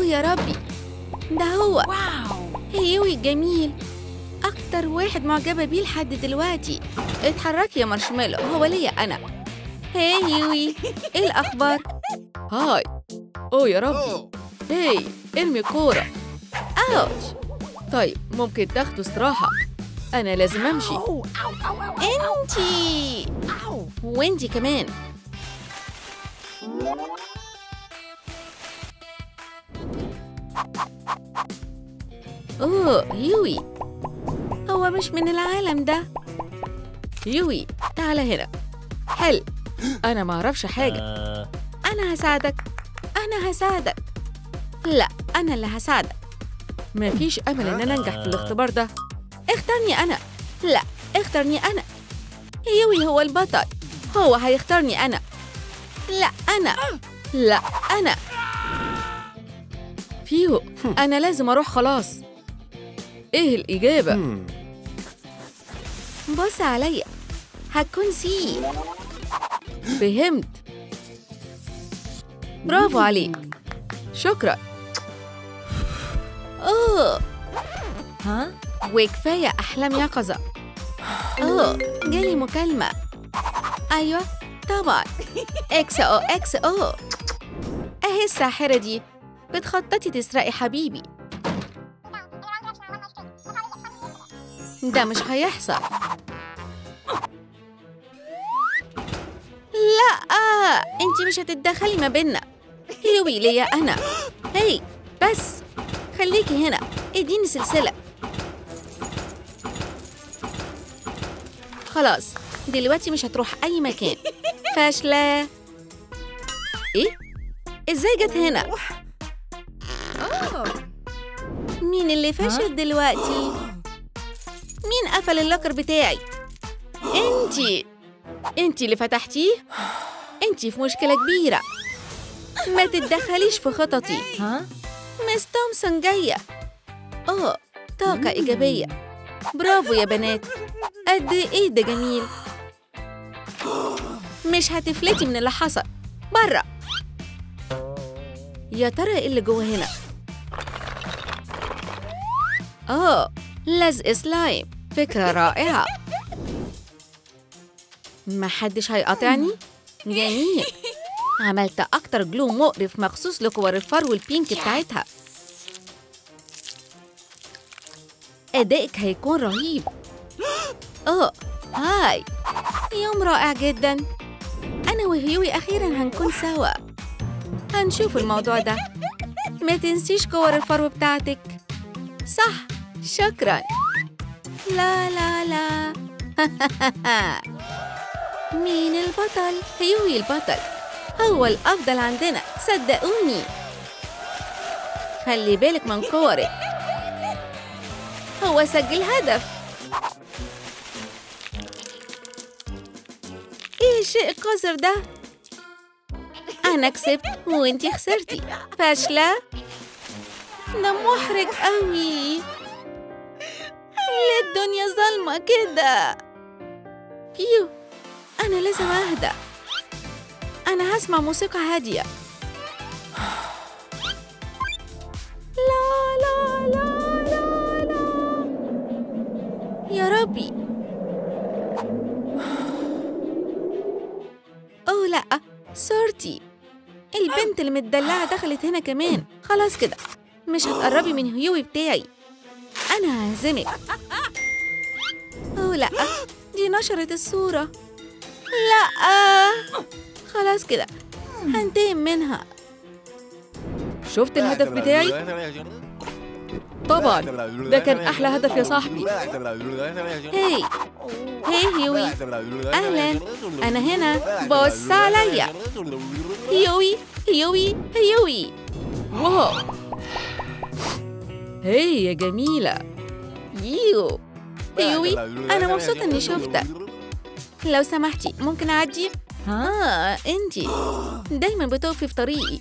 يا ربي ده هو واو هيوي جميل أكتر واحد معجبة بيه لحد دلوقتي اتحركي يا مارشميلو هو ليا أنا هاي يوي إيه الأخبار؟ هاي أوه يا ربي هاي ارمي كورة أوتش طيب ممكن تاخدوا استراحة أنا لازم أمشي أوه، أو أو أو انتي أو وانتي كمان اوه يوي هو مش من العالم ده يوي تعال هنا حل انا ما اعرفش حاجه انا هساعدك انا هساعدك لا انا اللي هساعدك مفيش امل ان انا انجح في الاختبار ده اختارني انا لا اختارني انا يوي هو البطل هو هيختارني أنا لا أنا لا أنا فيو أنا لازم أروح خلاص إيه الإجابة؟ بص عليا هتكون سي فهمت برافو عليك شكرا أوه ها وكفاية أحلام يقظة أوه جالي مكالمة أيوة طبعا إكس أو إكس أو أهي الساحرة دي بتخططي تسرقي حبيبي ده مش هيحصل لا انتي مش هتتدخلي ما بينا هيوي ليا انا هي بس خليكي هنا اديني سلسله خلاص دلوقتي مش هتروح أي مكان فاشلة إيه؟ إزاي جت هنا؟ مين اللي فاشل دلوقتي؟ مين قفل اللوكر بتاعي؟ انتي انتي اللي فتحتيه؟ انتي في مشكلة كبيرة ما تتدخليش في خططي ها مس تومسون جاية أوه طاقة إيجابية برافو يا بنات قد إيه ده جميل مش هتفلتي من اللي حصل برا يا ترى إيه اللي جوه هنا آه لزق سلايم فكرة رائعة محدش هيقاطعني جميل عملت أكتر جلو مقرف مخصوص لكور الفرو البينك بتاعتها أدائك هيكون رهيب أوه هاي يوم رائع جدا أنا وهيوي أخيرا هنكون سوا هنشوف الموضوع ده ما تنسيش كور الفرو بتاعتك صح شكرا لا لا لا مين البطل؟ هيوي البطل هو الأفضل عندنا صدقوني خلي بالك من كورك هو سجل هدف ايه الشيء القذر ده انا كسبت وانتي خسرتي فاشله ده محرج قوي ليه الدنيا ظلمه كده بيو انا لازم اهدى انا هسمع موسيقى هاديه لا لا لا لا لا يا ربي أوه لأ صورتي البنت اللي متدلعة دخلت هنا كمان خلاص كده مش هتقربي من هيوي بتاعي أنا ههزمك أوه لأ دي نشرت الصورة لأ خلاص كده هنتقم منها شفت الهدف بتاعي؟ طبعا ده كان أحلى هدف يا صاحبي هاي هاي هيوي أهلا أنا هنا بص عليا هيوي هيوي هيوي واو هي يا جميلة يو هيوي أنا مبسوطة إني شفتك لو سمحتي ممكن أعدي؟ آه أنتي دايما بتقفي في طريقي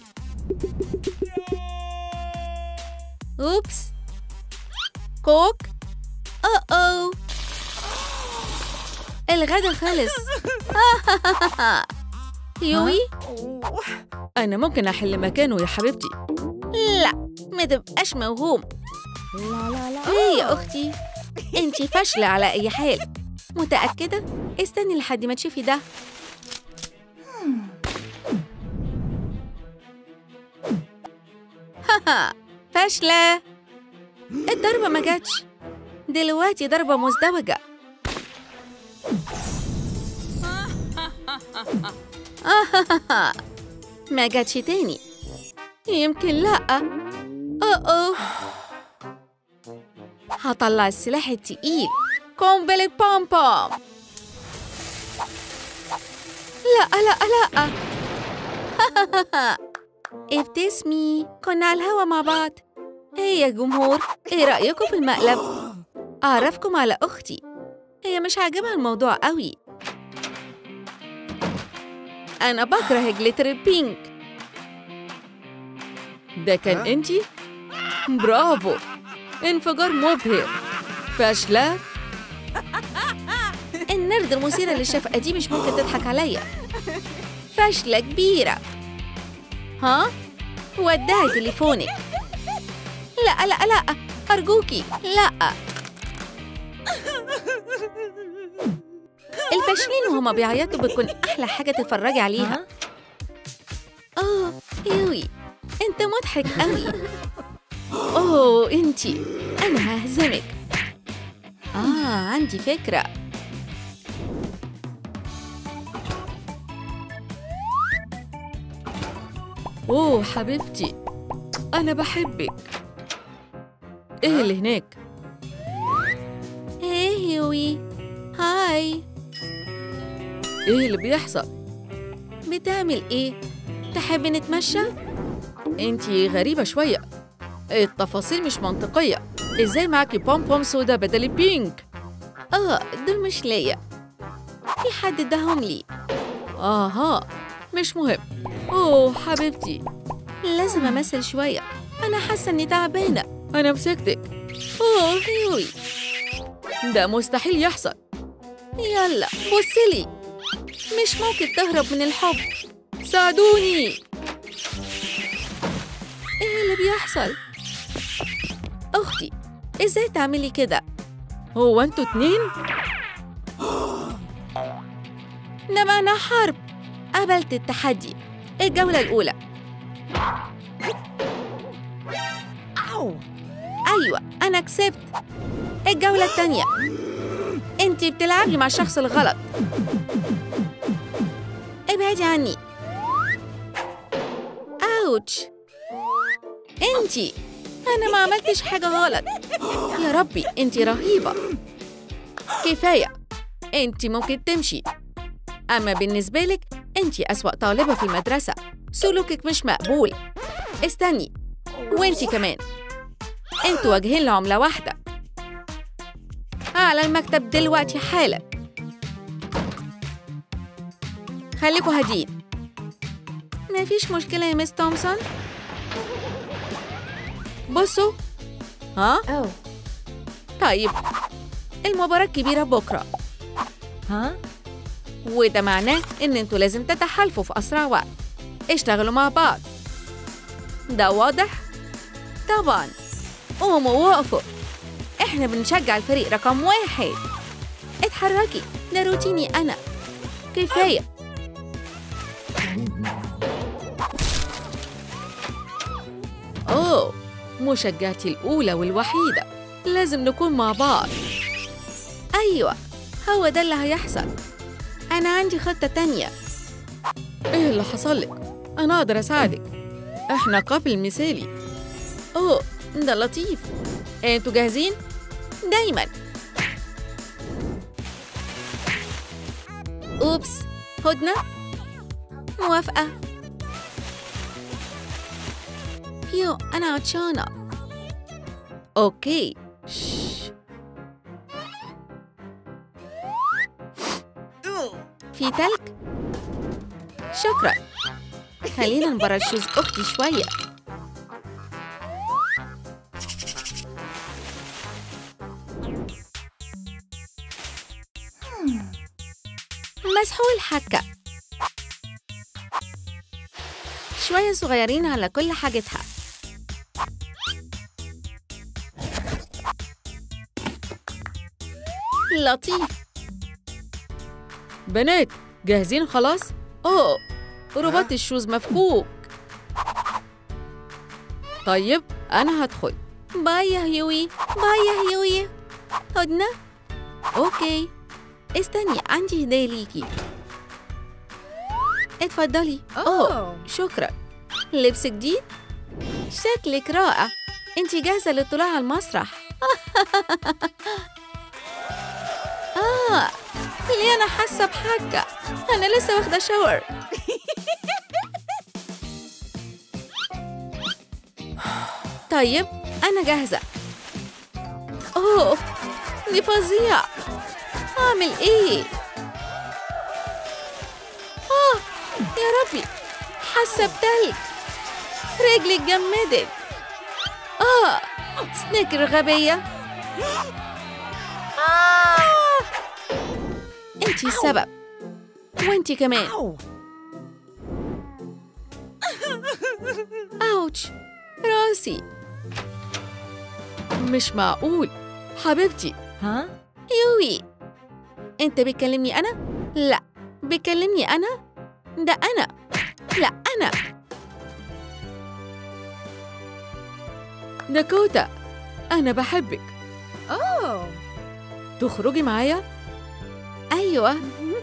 أوبس كوك أوه أوه الغدا خلص يوي أنا ممكن أحل مكانه يا حبيبتي لا ما تبقاش موهوم لا لا لا ايه يا اختي انتي فاشله على اي حال متاكده استني لحد ما تشوفي ده هاها فاشله الضربه ما جاتش دلوقتي ضربه مزدوجه آهاهاها. ما جاتش تاني يمكن لا أوه أوه هطلع السلاح التقيل قنبلة بوم بوم لا لا لا ابتسمي كنا على الهوا مع بعض ايه يا جمهور ايه رأيكم في المقلب؟ أعرفكم على أختي هي مش عاجبها الموضوع قوي أنا بكره جليتر البينك ده كان انتي؟ برافو انفجار مبهر فاشلة النرد المثيرة للشفقة دي مش ممكن تضحك عليا فاشلة كبيرة ها؟ ودعي تليفونك لا لا لا أرجوكي لا الفاشلين وهما بيعيطوا بتكون أحلى حاجة تتفرجي عليها ها آه يوي أنت مضحك قوي أوه أنتي أنا ههزمك آه عندي فكرة أوه حبيبتي أنا بحبك إيه اللي هناك؟ إيه يوي هاي إيه اللي بيحصل؟ بتعمل إيه؟ تحب نتمشى؟ انتي غريبة شوية التفاصيل مش منطقية ازاي معاكي بوم بوم سودا بدل البينك؟ اه دول مش ليا في حد اداهم لي اها مش مهم اوه حبيبتي لازم امثل شوية انا حاسة اني تعبانة انا مسكتك اوه يوي ده مستحيل يحصل يلا بصلي مش ممكن تهرب من الحب ساعدوني ايه اللي بيحصل اختي ازاي تعملي كده هو انتوا اتنين ده معنى حرب قبلت التحدي الجولة الأولى أو أيوة أنا كسبت الجولة التانية أنتي بتلعبي مع الشخص الغلط ابعدي عني أوتش أنتي أنا ما عملتش حاجة غلط يا ربي أنتي رهيبة كفاية أنتي ممكن تمشي أما بالنسبة لك أنتي أسوأ طالبة في المدرسة سلوكك مش مقبول استني وأنتي كمان انتوا واجهين لعملة واحدة على المكتب دلوقتي حالا خليكوا هادين مفيش مشكلة يا مس تومسون بصوا ها أو طيب المباراة الكبيرة بكرة ها وده معناه إن انتوا لازم تتحالفوا في أسرع وقت اشتغلوا مع بعض ده واضح؟ طبعا قوموا وقفوا احنا بنشجع الفريق رقم واحد اتحركي ده روتيني أنا كفاية أوه مشجعتي الأولى والوحيدة لازم نكون مع بعض أيوة هو ده اللي هيحصل أنا عندي خطة تانية إيه اللي حصل لك؟ أنا أقدر أساعدك إحنا قابل مثالي أوه ده لطيف أنتوا جاهزين؟ دايما أوبس هدنة موافقة بيو أنا عطشانة أوكي شش. في تلج؟ شكرا خلينا نبرشوز أختي شوية مسحول حكة شوية صغيرين على كل حاجتها لطيف بنات جاهزين خلاص؟ أوه رباط الشوز مفكوك طيب أنا هدخل باي يا هيوي باي يا هيوي هدنة أوكي استني عندي هدية ليكي اتفضلي أوه شكرا لبس جديد شكلك رائع انتي جاهزة للطلوع على المسرح آه ليه أنا حاسة بحاجة أنا لسه واخدة شاور طيب أنا جاهزة أوه دي فظيع أعمل إيه؟ آه يا ربي حاسة بتلج رجلي اتجمدت آه سنيكر غبية آه انتي السبب وانتي كمان أو أوتش راسي مش معقول حبيبتي ها يوي انت بتكلمني انا لا بتكلمني انا ده انا لا انا داكوتا انا بحبك أوه تخرجي معايا ايوه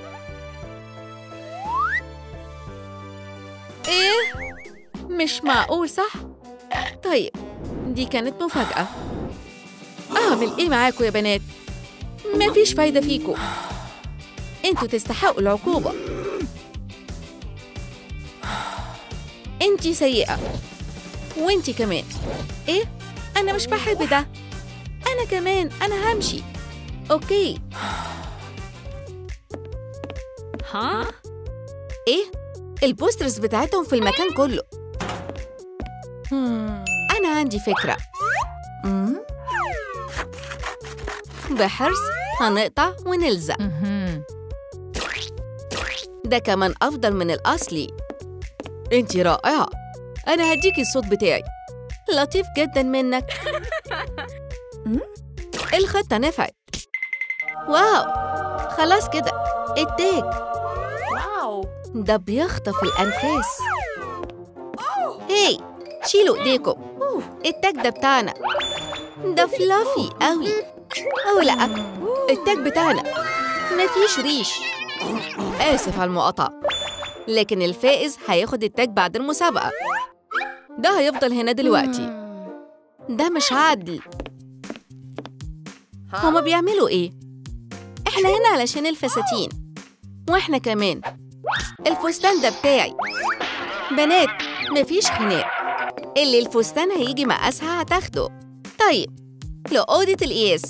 ايه مش معقول صح طيب دي كانت مفاجأة أعمل إيه معاكوا يا بنات؟ مفيش فايدة فيكوا انتوا تستحقوا العقوبة انتي سيئة وانتي كمان ايه؟ أنا مش بحب ده أنا كمان أنا همشي أوكي ها ايه؟ البوسترز بتاعتهم في المكان كله أنا عندي فكرة أمم بحرص هنقطع ونلزق مهم. ده كمان أفضل من الأصلي انتي رائعة أنا هديكي الصوت بتاعي لطيف جدا منك مم؟ الخطة نفعت واو خلاص كده التاج واو ده بيخطف الأنفاس هاي شيلوا إيديكم التاج ده بتاعنا ده فلافي قوي أو لأ التاج بتاعنا مفيش ريش آسف على المقاطعة لكن الفائز هياخد التاج بعد المسابقة ده هيفضل هنا دلوقتي ده مش عدل هما بيعملوا ايه؟ احنا هنا علشان الفساتين واحنا كمان الفستان ده بتاعي بنات مفيش خناق اللي الفستان هيجي مقاسها هتاخده طيب لأوضة القياس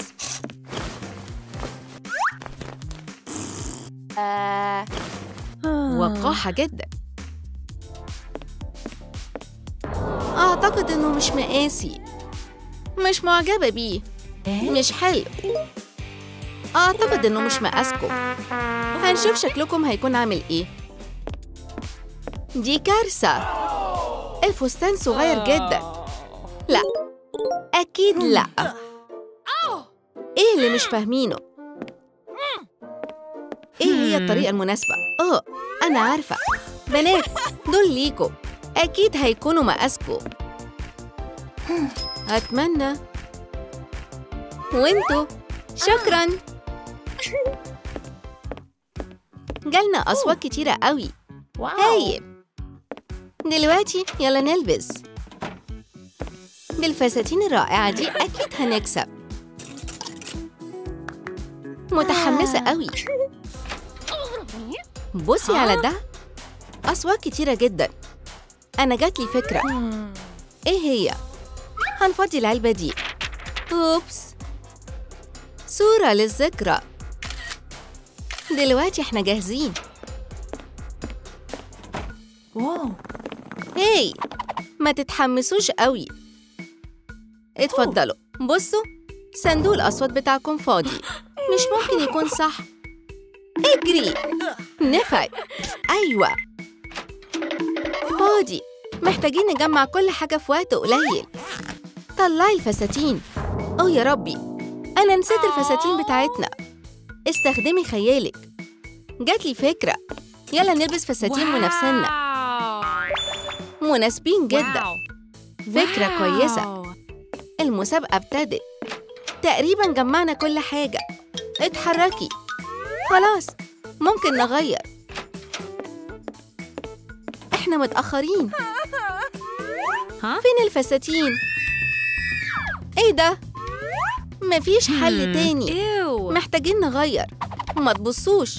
آه وقاحة جدا أعتقد إنه مش مقاسي مش معجبة بيه مش حلو أعتقد إنه مش مقاسكم هنشوف شكلكم هيكون عامل إيه دي كارثة الفستان صغير جدا لا أكيد لا إيه اللي مش فاهمينه؟ إيه هي الطريقة المناسبة؟ أوه أنا عارفة بنات دول ليكوا أكيد هيكونوا مقاسكوا أتمنى وانتوا شكرا جالنا أصوات كتيرة قوي واو هايل دلوقتي يلا نلبس بالفساتين الرائعة دي أكيد هنكسب متحمسة قوي بصي على ده أصوات كتيرة جدا أنا جاتلي فكرة مم. إيه هي؟ هنفضي العلبة دي أوبس صورة للذكرى دلوقتي احنا جاهزين واو هاي ما تتحمسوش قوي اتفضلوا بصوا صندوق الأصوات بتاعكم فاضي مش ممكن يكون صح اجري نفعت أيوة فاضي محتاجين نجمع كل حاجة في وقت قليل طلعي الفساتين أو يا ربي أنا نسيت الفساتين بتاعتنا استخدمي خيالك جاتلي فكرة يلا نلبس فساتين منافسنا مناسبين جدا فكرة كويسة المسابقة ابتدت تقريبا جمعنا كل حاجة اتحركي خلاص ممكن نغير احنا متأخرين ها؟ فين الفساتين؟ ايه ده؟ مفيش حل تاني ايو محتاجين نغير ما تبصوش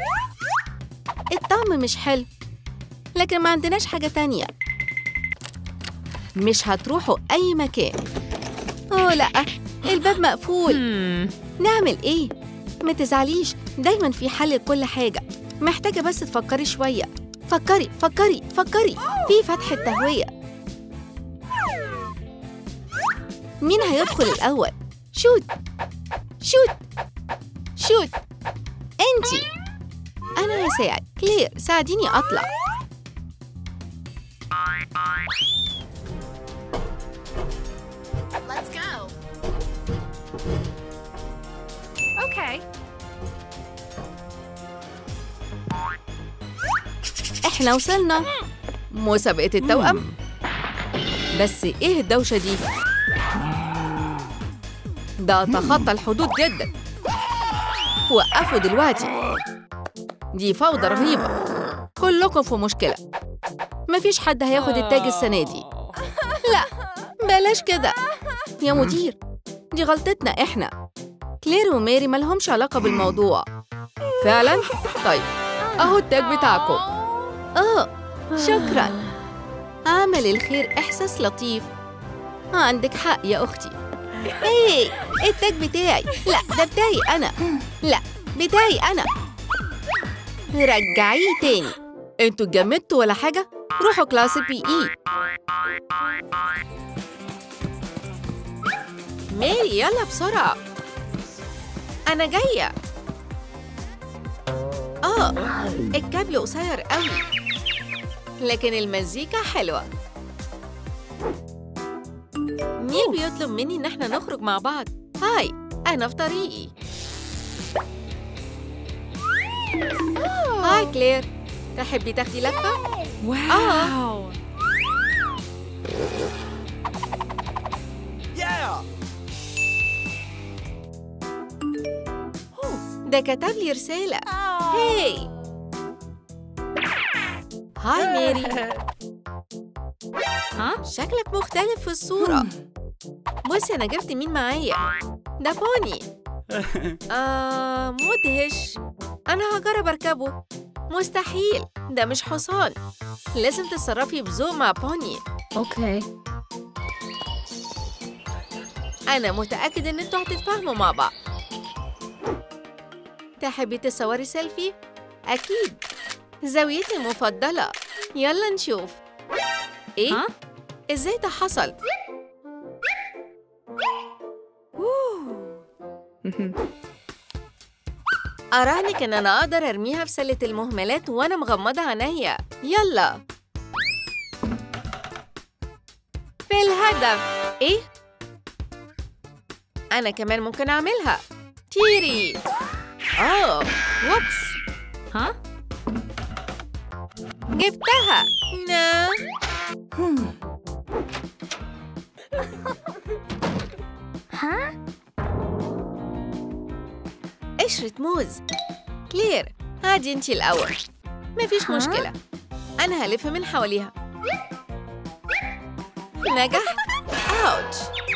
الطعم مش حلو لكن ما عندناش حاجة تانية مش هتروحوا أي مكان أوه لأ الباب مقفول نعمل إيه؟ ما تزعليش دايما في حل لكل حاجة محتاجة بس تفكري شوية فكري فكري فكري في فتحة تهوية مين هيدخل الأول؟ شوت شوت شوت انتي انا هساعد كلير ساعديني اطلع Let's go. Okay. احنا وصلنا مسابقة التوأم بس ايه الدوشة دي؟ ده تخطى الحدود جدا وقفوا دلوقتي دي فوضى رهيبة كلكم في مشكلة مفيش حد هياخد التاج السنة دي لا بلاش كده يا مدير دي غلطتنا احنا كلير وميري ملهمش علاقة بالموضوع فعلا؟ طيب اهو التاج بتاعكم اه شكرا عمل الخير إحساس لطيف عندك حق يا أختي إيه التاج بتاعي لا ده بتاعي أنا لا بتاعي أنا رجعيه تاني انتوا اتجمدتوا ولا حاجة؟ روحوا كلاس بي إي ميري يلا بسرعة أنا جاية آه الكابل قصير قوي لكن المزيكا حلوة مين بيطلب مني إن احنا نخرج مع بعض؟ هاي أنا في طريقي هاي كلير تحبي تاخدي لفة؟ Wow. ده كتب لي رسالة هاي هاي ميري ها؟ شكلك مختلف في الصورة بصي أنا جبت مين معايا ده بوني آه مدهش أنا هجرب أركبه مستحيل ده مش حصان لازم تتصرفي بذوق مع بوني Okay. أنا متأكد إن انتوا هتتفاهموا مع بعض تحبي تصوري سيلفي؟ أكيد زاويتي المفضلة يلا نشوف إيه؟ ها؟ إزاي ده حصل؟ أراهنك إن أنا أقدر أرميها في سلة المهملات وأنا مغمضة عينيا يلا في الهدف إيه؟ أنا كمان ممكن أعملها تيري آه ووبس ها؟ جبتها نا Huh? قشرة موز كلير عادي انتي الأول مفيش ها؟ مشكلة أنا هلف من حواليها نجحت أوتش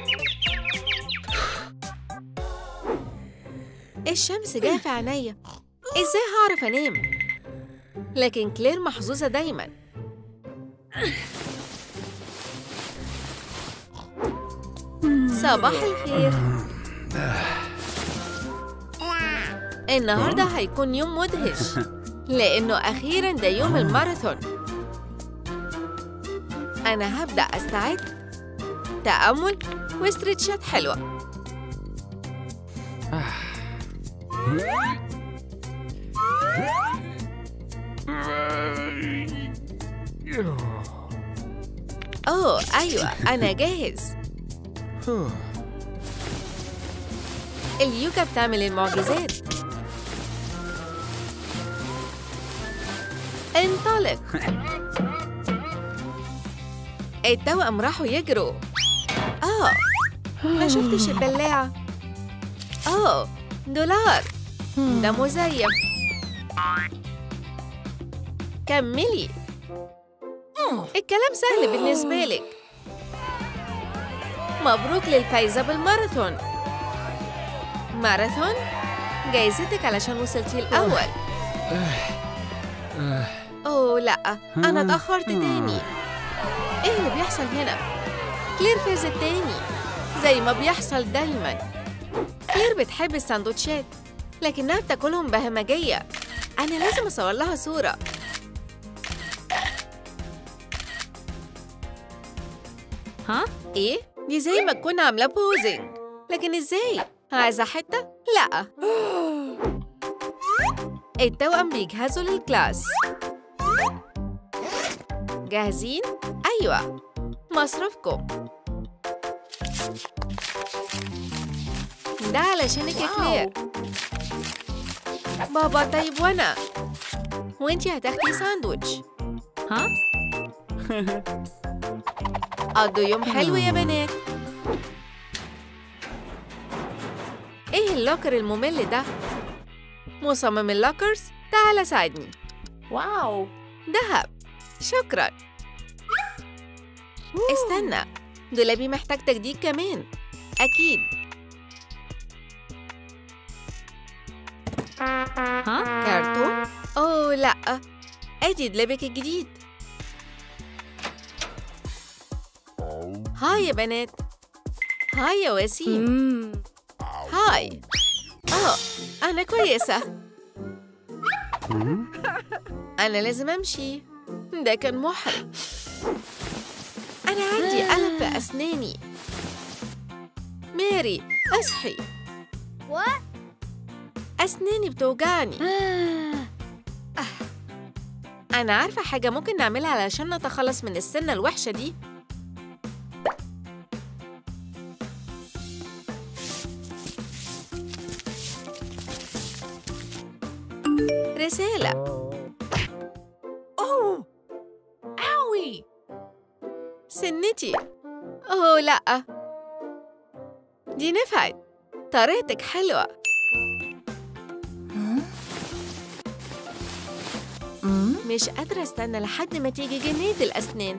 الشمس جاية في عينيا إزاي هعرف أنام؟ لكن كلير محظوظة دايما صباح الخير النهاردة هيكون يوم مدهش لأنه أخيرا ده يوم الماراثون أنا هبدأ أستعد تأمل واسترتشات حلوة أوه أيوة أنا جاهز اليوجا بتعمل المعجزات انطلق التوأم راحوا يجروا اه ما شفتش البلاعة اه دولار ده مزيف كملي الكلام سهل بالنسبة لك مبروك للفايزة بالماراثون ماراثون جايزتك علشان وصلتي الأول أوه لأ أنا اتأخرت تاني إيه اللي بيحصل هنا؟ كلير فازت تاني زي ما بيحصل دايما كلير بتحب السندوتشات لكنها بتاكلهم بهمجية أنا لازم أصور لها صورة ها؟ إيه؟ دي زي ما تكون عاملة بوزنج لكن إزاي؟ عايزة حتة؟ لأ التوأم بيجهزوا للكلاس جاهزين؟ أيوة مصروفكم ده علشانك يا كلير بابا طيب وأنا؟ وانتي هتاخدي ساندويتش ها؟ قضوا يوم حلو يا بنات ايه اللوكر الممل ده مصمم اللوكرز تعال ساعدني واو دهب شكرا استنى دولابي محتاج تجديد كمان اكيد ها؟ كرتون اوه لا ادي دولابك الجديد هاي يا بنات هاي يا وسيم مم. هاي اه انا كويسه انا لازم امشي ده كان محرج انا عندي الم في اسناني ماري اصحي What? اسناني بتوجعني انا عارفه حاجه ممكن نعملها علشان نتخلص من السنه الوحشه دي رساله اوه اوي سنتي اوه لا دي نفعت طريقتك حلوة مش قادرة استنى لحد ما تيجي جنيد الأسنان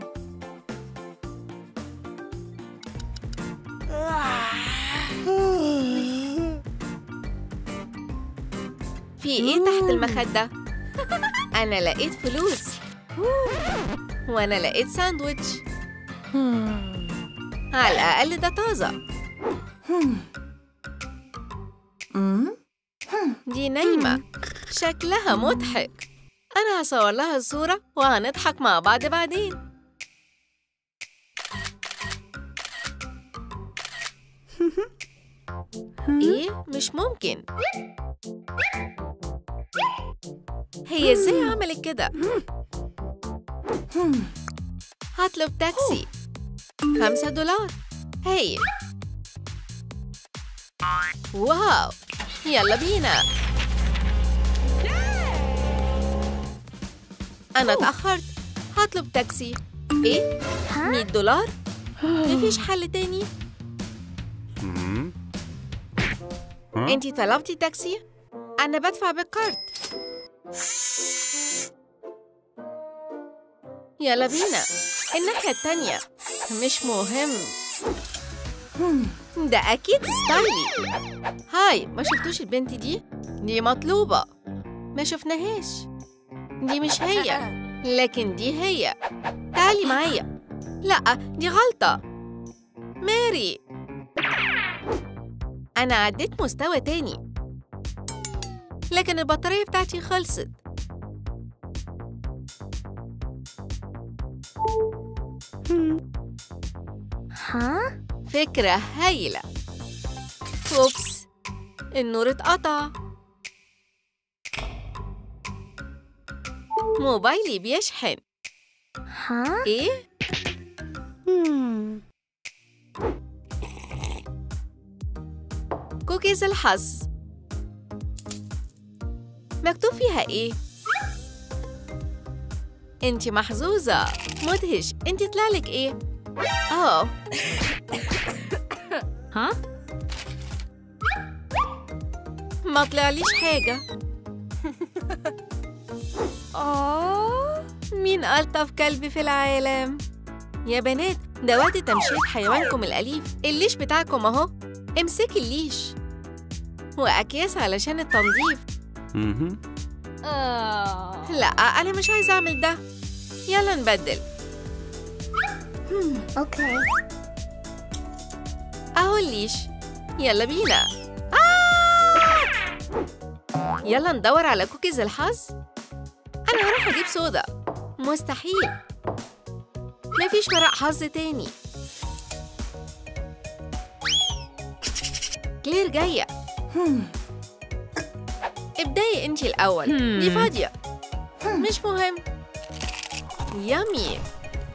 في ايه تحت المخدة؟ أنا لقيت فلوس وأنا لقيت ساندويتش على الأقل ده طازة دي نايمة شكلها مضحك أنا هصور لها الصورة وهنضحك مع بعض بعدين إيه؟ مش ممكن هي إزاي عملت كده؟ هطلب تاكسي خمسة دولار هايل واو يلا بينا أنا اتأخرت هطلب تاكسي إيه؟ 100 دولار؟ مفيش حل تاني؟ انتي طلبتي تاكسي؟ أنا بدفع بالكارت يلا بينا الناحية التانية مش مهم ده أكيد ستايلي هاي ما شفتوش البنت دي؟ دي مطلوبة ما شفناهاش دي مش هي لكن دي هي تعالي معايا لا دي غلطة ماري أنا عديت مستوى تاني لكن البطارية بتاعتي خلصت ها؟ فكرة هايلة أوبس النور اتقطع موبايلي بيشحن ها؟ إيه؟ كوكيز الحظ مكتوب فيها إيه؟ انت محظوظة مدهش انت طلعلك ايه؟ اه ها؟ ما طلعليش حاجة آه مين ألطف كلب في العالم؟ يا بنات ده وقت تمشية حيوانكم الأليف الليش بتاعكم أهو امسكي الليش وأكياس علشان التنظيف مهم. آه. لا أنا مش عايزة أعمل ده يلا نبدل اوكي أهو الليش يلا بينا آه! يلا ندور على كوكيز الحظ أنا هروح أجيب صودا مستحيل مفيش ورق حظ تاني كلير جاية ابدأي انتي الأول دي فاضية مش مهم يامي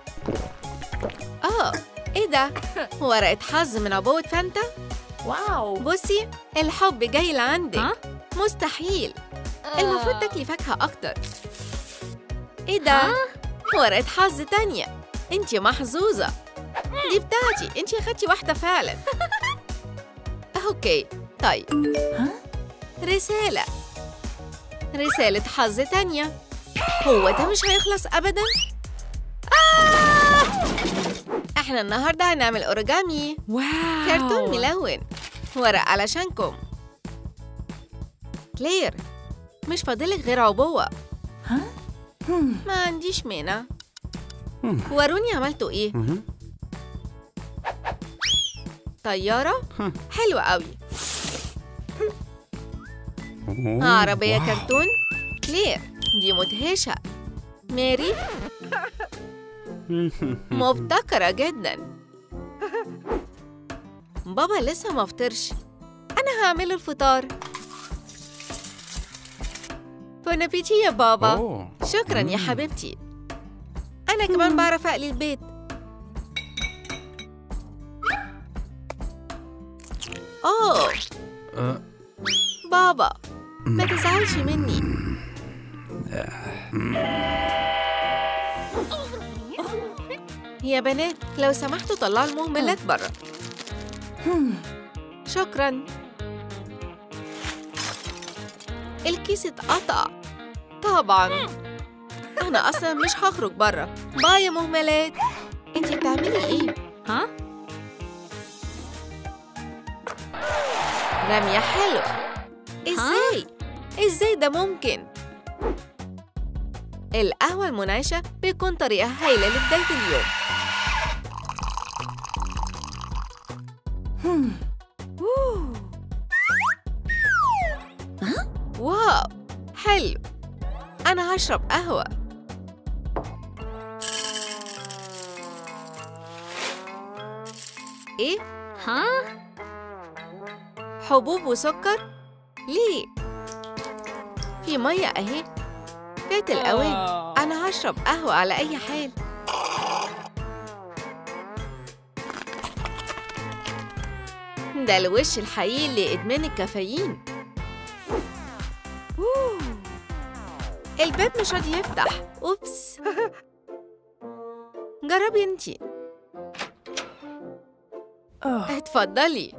اه ايه ده ورقة حظ من عبوة فانتا واو بصي الحب جاي لعندك ها؟ مستحيل المفروض تاكلي فاكهة أكتر إيه ده؟ ها؟ ورقة حظ تانية أنتي محظوظة دي بتاعتي أنتي أخدتي واحدة فعلا أوكي طيب رسالة رسالة حظ تانية هو ده مش هيخلص أبدا؟ آه! إحنا النهاردة هنعمل أوريجامي واو كرتون ملون ورق علشانكم كلير مش فاضلك غير عبوة ما عنديش مانع وروني عملتوا ايه مهم. طيارة هم. حلوة قوي أوه، عربية واو. كرتون كلير دي مدهشة ماري مبتكرة جدا بابا لسه ما فطرش أنا هعمل الفطار بون أبيتي يا بابا أوه. شكرا يا مم. حبيبتي أنا كمان بعرف أقلي البيت أوه أه، بابا ما تزعلش مني يا بنات لو سمحتوا طلعوا المهملات برا شكرا الكيس اتقطع طبعا انا اصلا مش هخرج برا باي يا مهملات انتي بتعملي ايه ها؟ رمية حلوة ازاي ازاي ده ممكن القهوة المنعشة بيكون طريقة هايلة لبداية اليوم واو حلو أنا هشرب قهوة إيه؟ ها؟ حبوب وسكر؟ ليه؟ في مية أهي فات الأوان أنا هشرب قهوة على أي حال ده الوش الحقيقي لإدمان الكافيين الباب مش راضي يفتح أوبس جربي انتي اتفضلي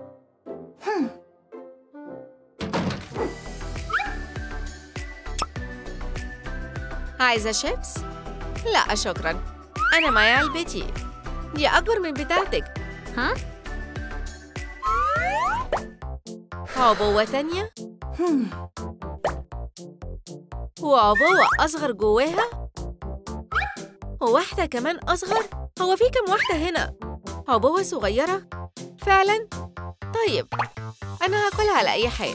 عايزة شيبس؟ لا شكرا أنا معي علبتي دي أكبر من بتاعتك ها؟ عبوة تانية؟ وعبوة أصغر جواها؟ وواحدة كمان أصغر؟ هو في كم واحدة هنا؟ عبوة صغيرة؟ فعلا؟ طيب أنا هاكلها على أي حال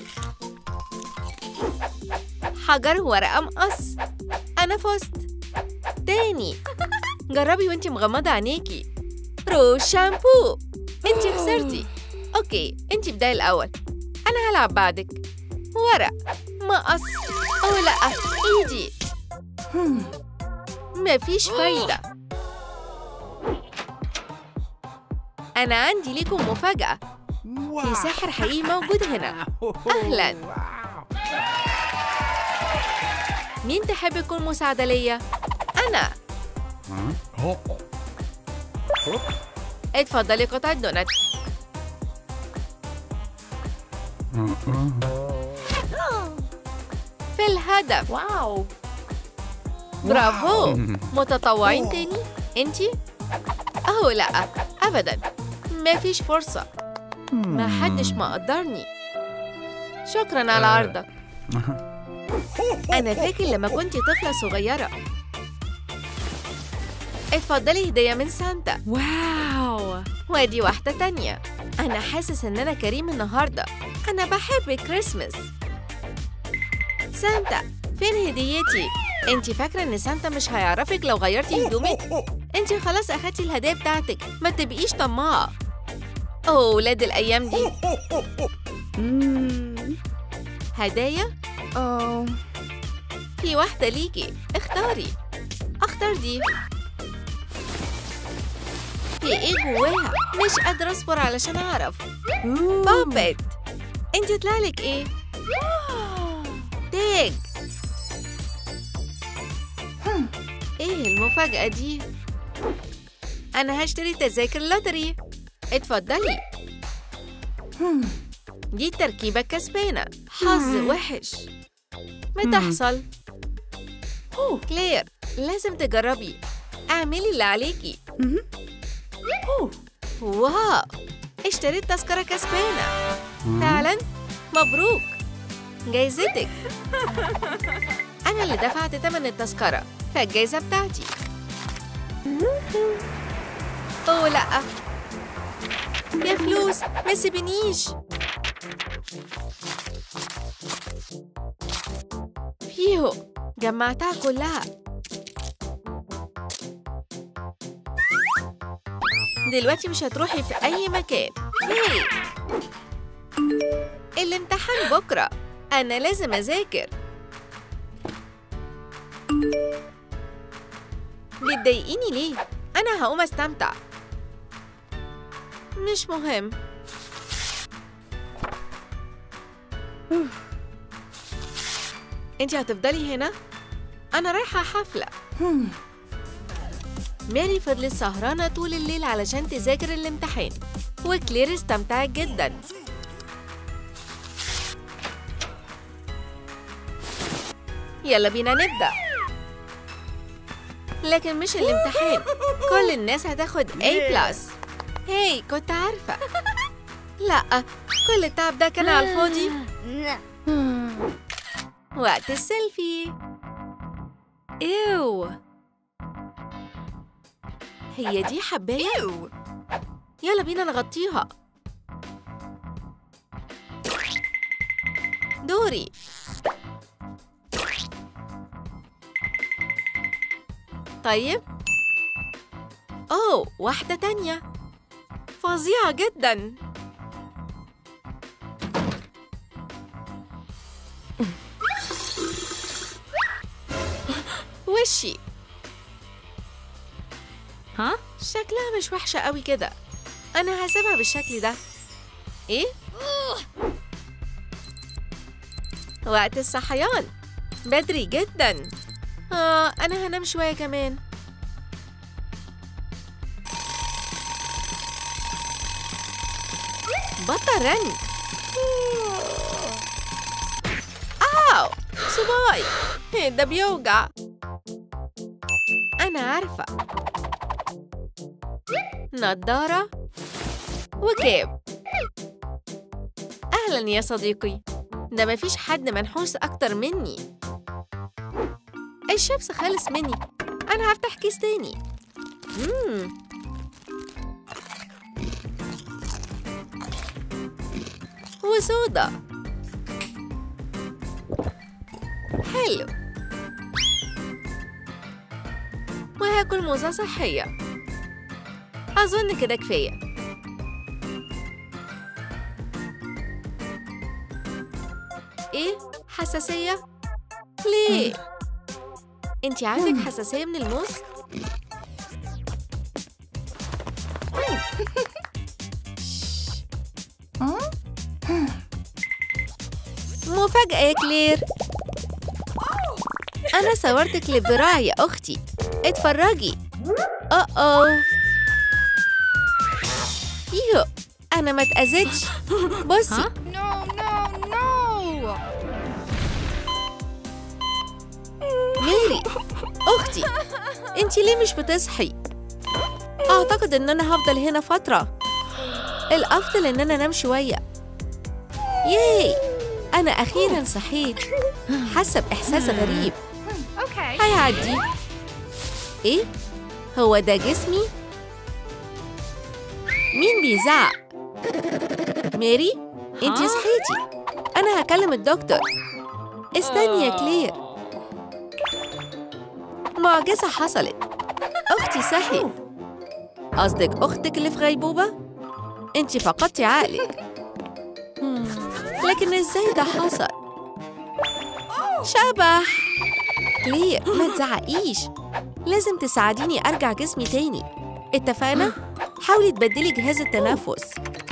حجر ورقة مقص أنا فزت تاني جربي وانتي مغمضة عينيكي روز شامبو انتي خسرتي اوكي انتي بداية الأول أنا هلعب بعدك ورق مقص أو لأ إيدي مفيش فايدة أنا عندي ليكم مفاجأة في ساحر حقيقي موجود هنا أهلاً. مين تحب يكون مساعدة ليا؟ أنا اتفضلي قطعة دونات في الهدف واو برافو متطوعين تاني انتي أوه لا أبدا ما فيش فرصة ما حدش ما قدرني شكرا على عرضك أنا فاكر لما كنت طفلة صغيرة اتفضلي هدية من سانتا واو وادي واحدة تانية أنا حاسس إن أنا كريم النهاردة أنا بحب كريسمس سانتا فين هديتي؟ انتي فاكرة إن سانتا مش هيعرفك لو غيرتي هدومك؟ انتي خلاص أخدتي الهدية بتاعتك ما تبقيش طماعة أوه ولاد الأيام دي هدايا؟ أوه في واحدة ليكي اختاري اختار دي في ايه جواها مش قادرة اصبر علشان اعرف بابت انت طلعلك ايه تاج ايه المفاجأة دي انا هشتري تذاكر لوتري اتفضلي دي التركيبة الكسبانة حظ وحش بتحصل كلير لازم تجربي اعملي اللي عليكي واو اشتريت تذكرة كسبانة فعلا مبروك جايزتك أنا اللي دفعت تمن التذكرة فالجايزة بتاعتي أوه لأ يا فلوس ما سيبنيش فيهو جمعتها كلها دلوقتي مش هتروحي في أي مكان هي الامتحان بكرة أنا لازم أذاكر بتضايقيني ليه؟ أنا هقوم أستمتع مش مهم انتي هتفضلي هنا؟ أنا رايحة حفلة ماري فضلت سهرانة طول الليل علشان تذاكر الامتحان وكلير استمتعت جدا يلا بينا نبدأ لكن مش الامتحان كل الناس هتاخد A بلس هاي كنت عارفة لا كل التعب ده كان على الفاضي وقت السيلفي ايو هي دي حباية؟ يلا بينا نغطيها دوري طيب أوه واحدة تانية فظيعة جدا وشي ها شكلها مش وحشة قوي كده أنا هسيبها بالشكل ده إيه؟ وقت الصحيان بدري جدا آه أنا هنام شوية كمان بطل رن آو صباي ده بيوجع أنا عارفة نضارة وكاب أهلا يا صديقي ده مفيش حد منحوس أكتر مني الشمس خلص مني أنا هفتح كيس تاني مم. وسودا حلو وهاكل موزة صحية أظن كده كفاية إيه؟ حساسية؟ ليه؟ أنتي عندك حساسية من الموز؟ مفاجأة يا كلير أنا صورت كليب براعي يا أختي اتفرجي أوه أوه يو أنا ما اتأذيتش بصي ها؟ No, no, no! ميري أختي أنتي ليه مش بتصحي؟ أعتقد إن أنا هفضل هنا فترة الأفضل إن أنا أنام شوية ياي أنا أخيراً صحيت حاسة بإحساس غريب Okay. هيعدي إيه؟ هو ده جسمي؟ مين بيزعق؟ ميري؟ أنتي ها؟ صحيتي أنا هكلم الدكتور استني يا كلير معجزة حصلت أختي صحيت قصدك أختك اللي في غيبوبة؟ أنتي فقدتي عقلك هم، لكن إزاي ده حصل؟ شبح كلير ما تزعقيش لازم تساعديني أرجع جسمي تاني اتفقنا؟ حاولي تبدلي جهاز التنفس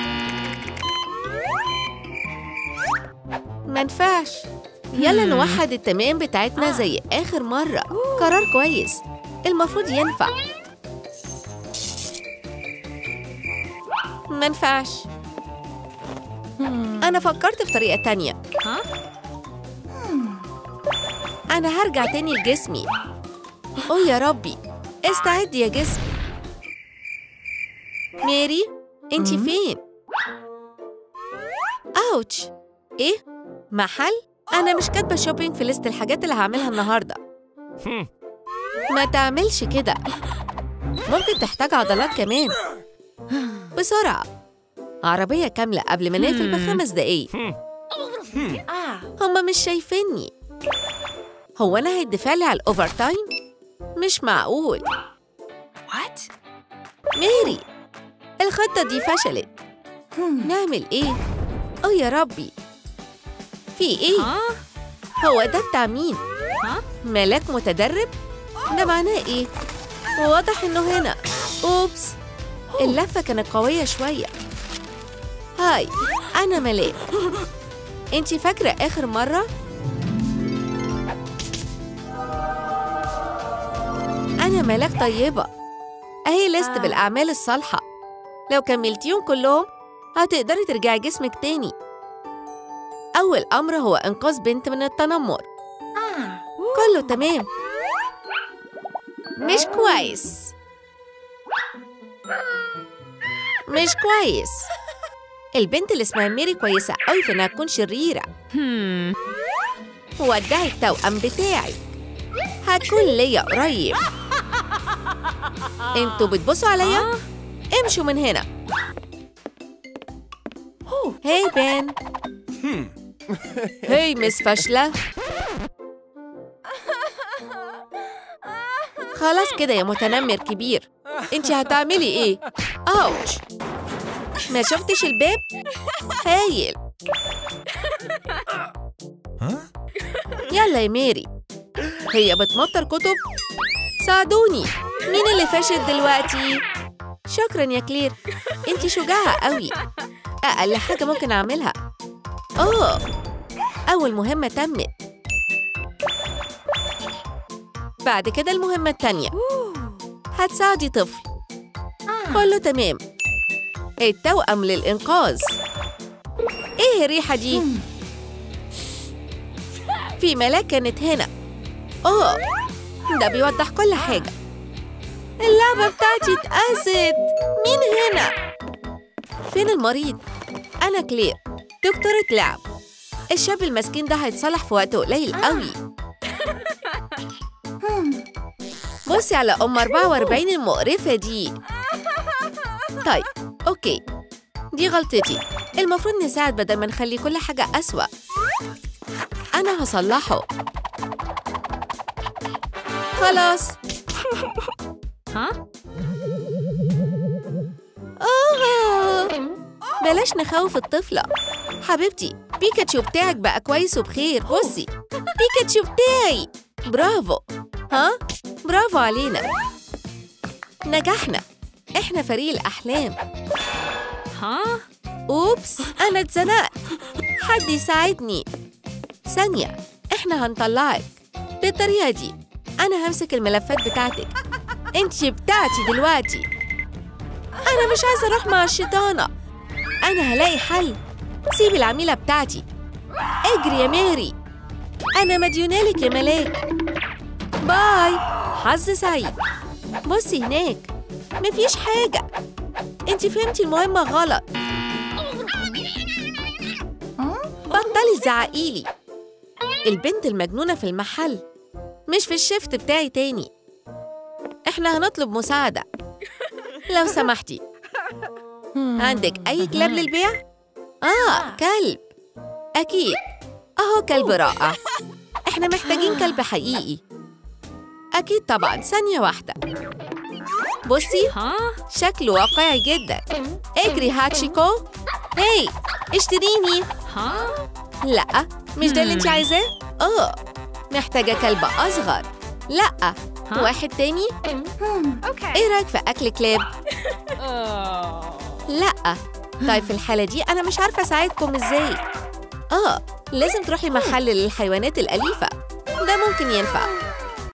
منفعش يلا نوحد التمام بتاعتنا زي آخر مرة قرار كويس المفروض ينفع منفعش أنا فكرت في طريقة تانية ها؟ أنا هرجع تاني لجسمي أوه يا ربي استعد يا جسم ميري انتي فين؟ أوتش إيه؟ محل؟ أنا مش كاتبة شوبينج في ليست الحاجات اللي هعملها النهاردة ما تعملش كده ممكن تحتاج عضلات كمان بسرعة عربية كاملة قبل ما نقفل بخمس دقايق هما مش شايفيني هو أنا هيدفع لي على الأوفر تايم؟ مش معقول What? ميري الخطة دي فشلت نعمل إيه؟ أوه يا ربي في إيه؟ ها؟ هو ده بتاع مين؟ ها؟ ملاك متدرب؟ ده معناه إيه؟ واضح إنه هنا أوبس اللفة كانت قوية شوية هاي أنا ملاك أنتي فاكرة آخر مرة؟ أنا ملاك طيبة أهي ليست بالأعمال الصالحة لو كملتيهم كلهم هتقدري ترجعي جسمك تاني أول أمر هو إنقاذ بنت من التنمر كله تمام مش كويس مش كويس البنت اللي اسمها ميري كويسة قوي في إنها تكون شريرة هم. ودعي التوأم بتاعي هتكون ليا قريب انتوا بتبصوا عليا ها؟ امشوا من هنا هاي بان هاي مس فاشلة خلاص كده يا متنمر كبير انت هتعملي ايه اوتش ما شفتش الباب هايل يلا يا ميري هي بتمطر كتب ساعدوني مين اللي فاشل دلوقتي شكرا يا كلير انت شجاعة قوي اقل حاجة ممكن اعملها اوه اول مهمة تمت بعد كده المهمة التانية هتساعدي طفل كله تمام التوأم للإنقاذ إيه الريحة دي؟ في ملاك كانت هنا أوه ده بيوضح كل حاجة اللعبة بتاعتي اتقست مين هنا؟ فين المريض؟ أنا كلير دكتورة لعب الشاب المسكين ده هيتصلح في وقت قليل قوي بصي على أم 44 المقرفة دي طيب أوكي دي غلطتي المفروض نساعد بدل ما نخلي كل حاجة أسوأ أنا هصلحه خلاص ها؟ آه بلاش نخوف الطفلة حبيبتي بيكاتشو بتاعك بقى كويس وبخير بصي بيكاتشو بتاعي برافو ها برافو علينا نجحنا احنا فريق الأحلام ها؟ أوبس أنا اتزنقت حد يساعدني ثانية إحنا هنطلعك بالطريقة دي أنا همسك الملفات بتاعتك أنت بتاعتي دلوقتي أنا مش عايزة أروح مع الشيطانة أنا هلاقي حل سيبي العميلة بتاعتي اجري يا ماري أنا مديونالك يا ملاك باي حظ سعيد بصي هناك مفيش حاجة انت فهمتي المهمة غلط بطلي زعقيلي البنت المجنونة في المحل مش في الشفت بتاعي تاني احنا هنطلب مساعدة لو سمحتي عندك أي كلاب للبيع؟ آه كلب أكيد أهو كلب رائع احنا محتاجين كلب حقيقي أكيد طبعا ثانية واحدة بصي ها شكله واقعي جدا اجري هاتشيكو هاي اشتريني ها لا مش ده اللي انت عايزاه اه محتاجة كلب أصغر لا ها؟ واحد تاني Okay. ايه رأيك في أكل كلاب لا طيب في الحالة دي أنا مش عارفة أساعدكم إزاي آه لازم تروحي محل للحيوانات الأليفة ده ممكن ينفع